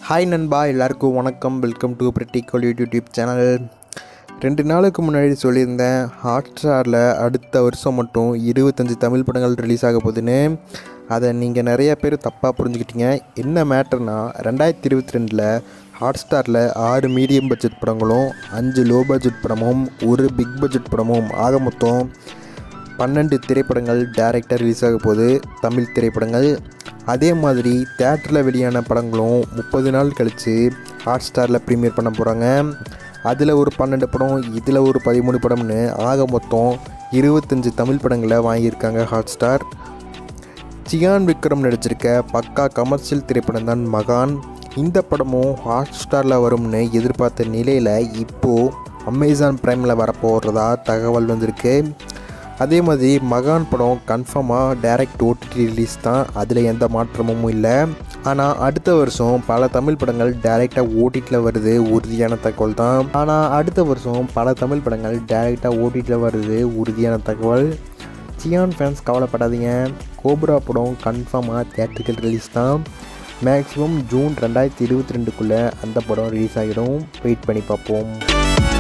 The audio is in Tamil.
ஹாய் நண்பா எல்லாருக்கும் வணக்கம் welcome to practical YouTube channel ரெண்டு நாளுக்கு முன்னாடி சொல்லியிருந்தேன் ஹாட்ஸ்டாரில் அடுத்த வருஷம் மட்டும் இருபத்தஞ்சி தமிழ் படங்கள் ரிலீஸ் ஆக போகுதுன்னு அதை நீங்கள் நிறைய பேர் தப்பாக புரிஞ்சுக்கிட்டீங்க என்ன மேட்டர்னா ரெண்டாயிரத்தி இருபத்தி ரெண்டில் ஹாட்ஸ்டாரில் ஆறு மீடியம் பட்ஜெட் படங்களும் அஞ்சு லோ பட்ஜெட் படமும் ஒரு பிக் பட்ஜெட் படமும் ஆக மொத்தம் பன்னெண்டு திரைப்படங்கள் டைரெக்டாக ரிலீஸ் ஆக போகுது தமிழ் திரைப்படங்கள் அதே மாதிரி தேட்டரில் வெளியான படங்களும் முப்பது நாள் கழித்து ஹாட் ஸ்டாரில் ப்ரீமியர் பண்ண போகிறாங்க அதில் ஒரு பன்னெண்டு படம் இதில் ஒரு பதிமூணு படம்னு ஆக மொத்தம் இருபத்தஞ்சி தமிழ் படங்களை வாங்கியிருக்காங்க ஹாட் ஸ்டார் சியான் விக்ரம் நடிச்சிருக்க பக்கா கமர்ஷியல் திரைப்படம் தான் மகான் இந்த படமும் ஹாட் ஸ்டாரில் வரும்னு எதிர்பார்த்த நிலையில் இப்போது அமேசான் ப்ரைமில் வரப்போகிறதா தகவல் வந்திருக்கு அதே மாதிரி மகான் படம் கன்ஃபார்மாக டைரக்ட் ஓடிடி ரிலீஸ் தான் அதில் எந்த மாற்றமும் இல்லை ஆனால் அடுத்த வருஷம் பல தமிழ் படங்கள் டைரெக்டாக ஓடிடியில் வருது உறுதியான தகவல் தான் ஆனால் அடுத்த வருஷம் பல தமிழ் படங்கள் டைரெக்டாக ஓடிடியில் வருது உறுதியான தகவல் சியான் ஃபேன்ஸ் கவலைப்படாதீங்க கோப்ரா படம் கன்ஃபார்மாக தேட்டரிக்கல் ரிலீஸ் தான் மேக்ஸிமம் ஜூன் ரெண்டாயிரத்தி இருபத்தி ரெண்டுக்குள்ளே அந்த படம் ரிலீஸ் ஆகிடும் வெயிட் பண்ணி பார்ப்போம்